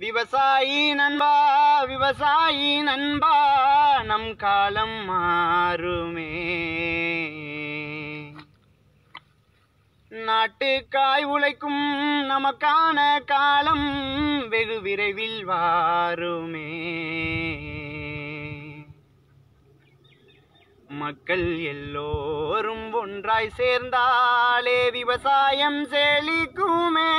விவசாயி நண்பா விவசாயி நண்பா நம் காலம் மாறுமே நாட்டுக்காய் உழைக்கும் நமக்கான காலம் வெகு விரைவில் வாருமே மக்கள் எல்லோரும் ஒன்றாய் சேர்ந்தாலே விவசாயம் செழிக்குமே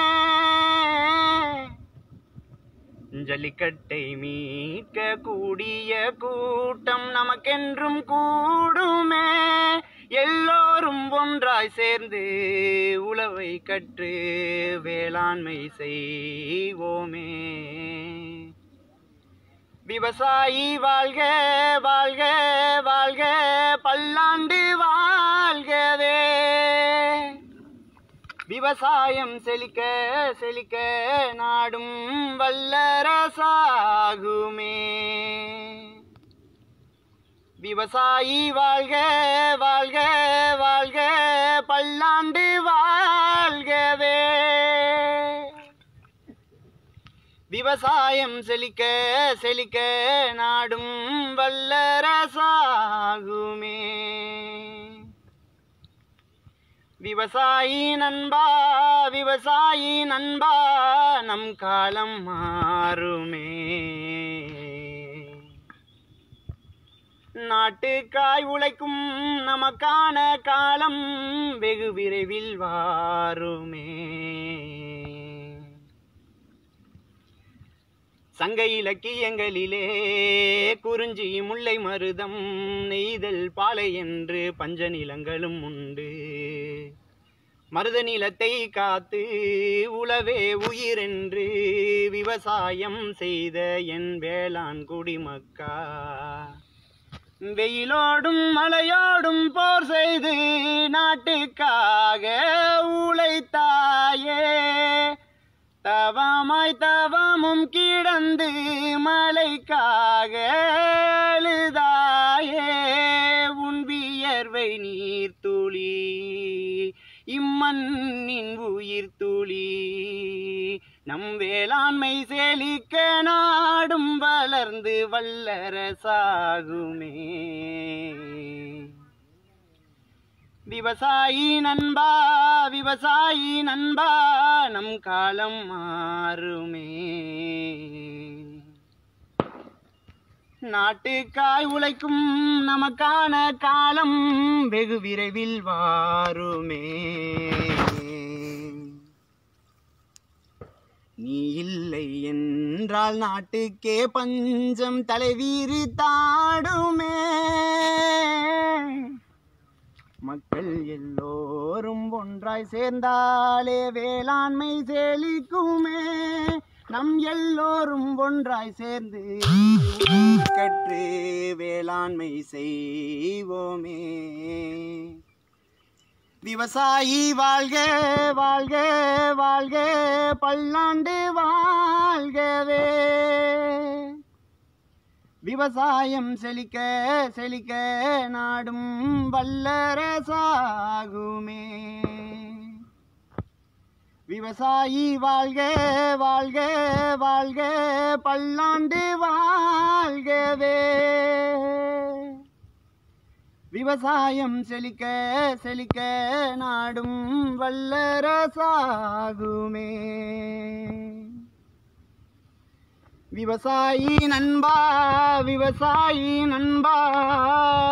ஜல்லிக்கட்டை மீட்க கூடிய கூட்டம் நமக்கென்றும் கூடுமே எல்லோரும் ஒன்றாய் சேர்ந்து உழவை கற்று வேளாண்மை செய்வோமே விவசாயி வாழ்க வாழ்க வாழ்க பல்லாண்டு வாழ்கவே விவசாயம் செழிக்க செழிக்க நாடும் வல்லரசாகுமே விவசாயி வாழ்க வாழ்க வாழ்க பல்லாண்டு வாழ்கவே விவசாயம் செழிக்க செழிக்க நாடும் வல்லரசாகுமே விவசாயி நண்பா விவசாயி நண்பா நம் காலம் மாறுமே நாட்டுக்காய் உழைக்கும் நமக்கான காலம் வெகு விரைவில் வாருமே சங்க இலக்கியங்களிலே குறிஞ்சி முல்லை மருதம் நெய்தல் பாலை என்று பஞ்ச நிலங்களும் உண்டு மருத நிலத்தை காத்து உழவே உயிரென்று விவசாயம் செய்த என் வேளாண் குடிமக்கா வெயிலோடும் மழையோடும் போர் செய்து நாட்டுக்காக உழைத்தாயே தவமாய் தவமும் கிடந்து மலைக்காக அழுதாயே உன் வியர்வை நீர் துளி இம்மண்ணின் உயிர் துளி நம் வேளாண்மை செழிக்க நாடும் வளர்ந்து வல்லரசாகுமே விவசாயி நண்பா விவசாயி நண்பா நம் காலம் மாறுமே நாட்டுக்காய் உழைக்கும் நமக்கான காலம் வெகு விரைவில் வாருமே நீ இல்லை என்றால் நாட்டுக்கே பஞ்சம் தலைவீறி தாடுமே மக்கள் எல்லோரும் ஒன்றாய் சேர்ந்தாலே வேளாண்மை செழிக்குமே நம் எல்லோரும் ஒன்றாய் சேர்ந்து கற்று வேளாண்மை செய்வோமே விவசாயி வாழ்க வாழ்க வாழ்க பல்லாண்டு வாழ்கவே விவசாயம் செழிக்க செழிக்க நாடும் வல்லரசாகுமே விவசாயி வாழ்க வாழ்க வாழ்க பல்லாண்டு வாழ்கவே விவசாயம் செழிக்க செழிக்க நாடும் வல்லரசாகுமே விவசாயி நண்பா விவசாயி நண்பா